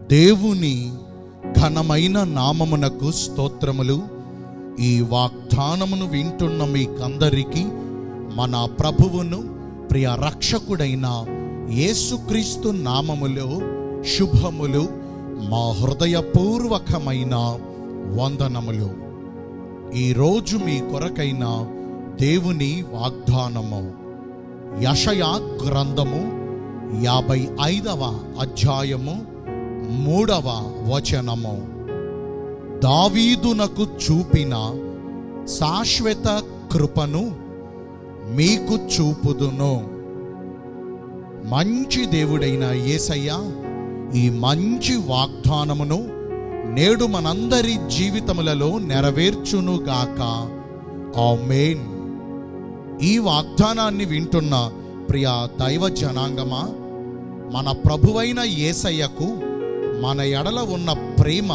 దేవుని ఘనమైన నామమునకు స్తోత్రములు ఈ వాగ్దానమును వింటున్న మీకందరికీ మన ప్రభువును ప్రియ రక్షకుడైన యేసుక్రీస్తు నామములో శుభములు మా హృదయపూర్వకమైన వందనములు ఈరోజు మీ కొరకైన దేవుని వాగ్దానము యషయా గ్రంథము యాభై ఐదవ అధ్యాయము మూడవ వచనము దావీదునకు చూపిన శాశ్వత కృపను మీకు చూపుదును మంచి దేవుడైన యేసయ్య ఈ మంచి వాగ్దానమును నేడు మనందరి జీవితములలో నెరవేర్చునుగాక ఆమేన్ ఈ వాగ్దానాన్ని వింటున్న ప్రియ దైవ జనాంగమా మన ప్రభువైన యేసయ్యకు మన ఎడల ఉన్న ప్రేమ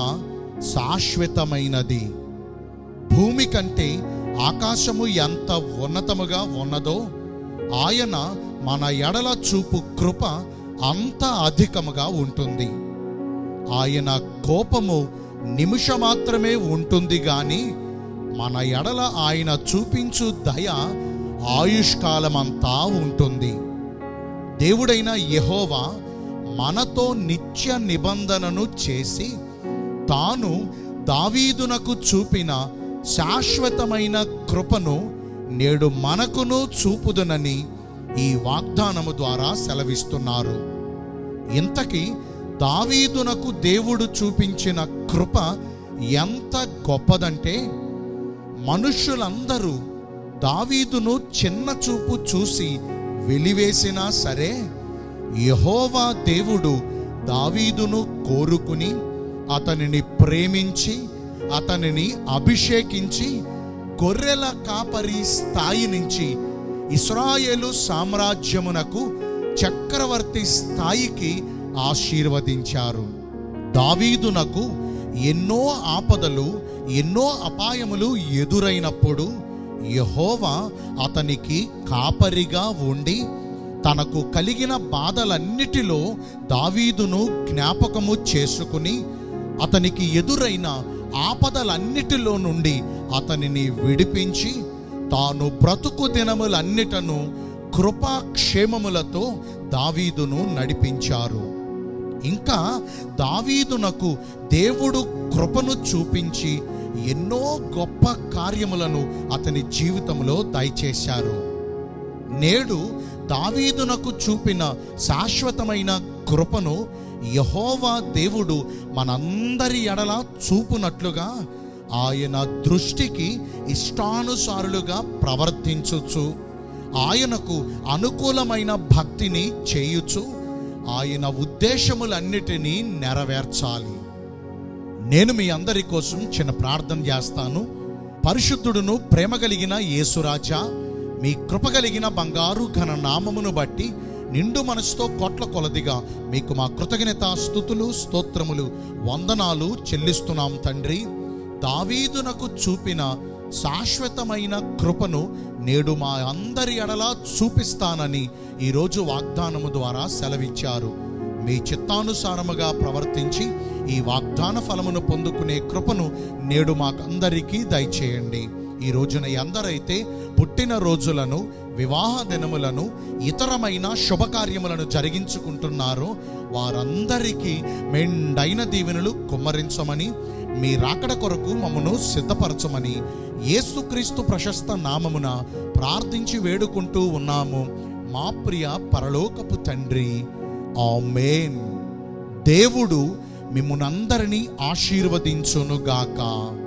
శాశ్వతమైనది భూమి కంటే ఆకాశము ఎంత ఉన్నతముగా ఉన్నదో ఆయన మన ఎడల చూపు కృప అంత అధికముగా ఉంటుంది ఆయన కోపము నిమిషమాత్రమే ఉంటుంది గాని మన ఎడల ఆయన చూపించు దయ ఆయుష్కాలమంతా ఉంటుంది దేవుడైన యెహోవా మనతో నిత్య నిబంధనను చేసి తాను దావీదునకు చూపిన శాశ్వతమైన కృపను నేడు మనకును చూపుదునని ఈ వాగ్దానము ద్వారా సెలవిస్తున్నారు ఇంతకీ దావీదునకు దేవుడు చూపించిన కృప ఎంత గొప్పదంటే మనుష్యులందరూ దావీదును చిన్న చూపు చూసి వెలివేసినా సరే యహోవా దేవుడు దావీదును కోరుకుని అతనిని ప్రేమించి అతనిని అభిషేకించి గొర్రెల కాపరి స్థాయి నుంచి ఇస్రాయేలు సామ్రాజ్యమునకు చక్రవర్తి స్థాయికి ఆశీర్వదించారు దావీదునకు ఎన్నో ఆపదలు ఎన్నో అపాయములు ఎదురైనప్పుడు యహోవా అతనికి కాపరిగా ఉండి తనకు కలిగిన బాధలన్నిటిలో దావీదును జ్ఞాపకము చేసుకుని అతనికి ఎదురైన ఆపదలన్నిటిలో నుండి అతనిని విడిపించి తాను బ్రతుకు దినములన్నిటను కృపాక్షేమములతో దావీదును నడిపించారు ఇంకా దావీదునకు దేవుడు కృపను చూపించి ఎన్నో గొప్ప కార్యములను అతని జీవితంలో దయచేశారు నేడు దావీదునకు చూపిన శాశ్వతమైన కృపను యహోవా దేవుడు మనందరి ఎడల చూపునట్లుగా ఆయన దృష్టికి ఇష్టానుసారులుగా ప్రవర్తించుచు ఆయనకు అనుకూలమైన భక్తిని చేయుచు ఆయన ఉద్దేశములన్నిటినీ నెరవేర్చాలి నేను మీ అందరి కోసం చిన్న ప్రార్థన చేస్తాను పరిశుద్ధుడును ప్రేమ కలిగిన యేసురాజా మీ కృప కలిగిన బంగారు ఘన నామమును బట్టి నిండు మనసుతో కోట్ల కొలదిగా మీకు మా కృతజ్ఞత స్థుతులు స్తోత్రములు వందనాలు చెల్లిస్తున్నాం తండ్రి దావీదునకు చూపిన శాశ్వతమైన కృపను నేడు మా అందరి ఎడలా చూపిస్తానని ఈరోజు వాగ్దానము ద్వారా సెలవిచ్చారు మీ చిత్తానుసారముగా ప్రవర్తించి ఈ వాగ్దాన ఫలమును పొందుకునే కృపను నేడు మాకందరికీ దయచేయండి ఈ రోజున ఎందరైతే పుట్టిన రోజులను వివాహ దినములను ఇతరమైన శుభకార్యములను జరిగించుకుంటున్నారో వారందరికీ మెండైన దీవెనలు కుమ్మరించమని మీ రాకడ కొరకు మమ్మను సిద్ధపరచమని యేసుక్రీస్తు ప్రశస్త నామమున ప్రార్థించి వేడుకుంటూ ఉన్నాము మా ప్రియ పరలోకపు తండ్రి ఆమేన్ దేవుడు మిమ్మునందరినీ ఆశీర్వదించునుగాక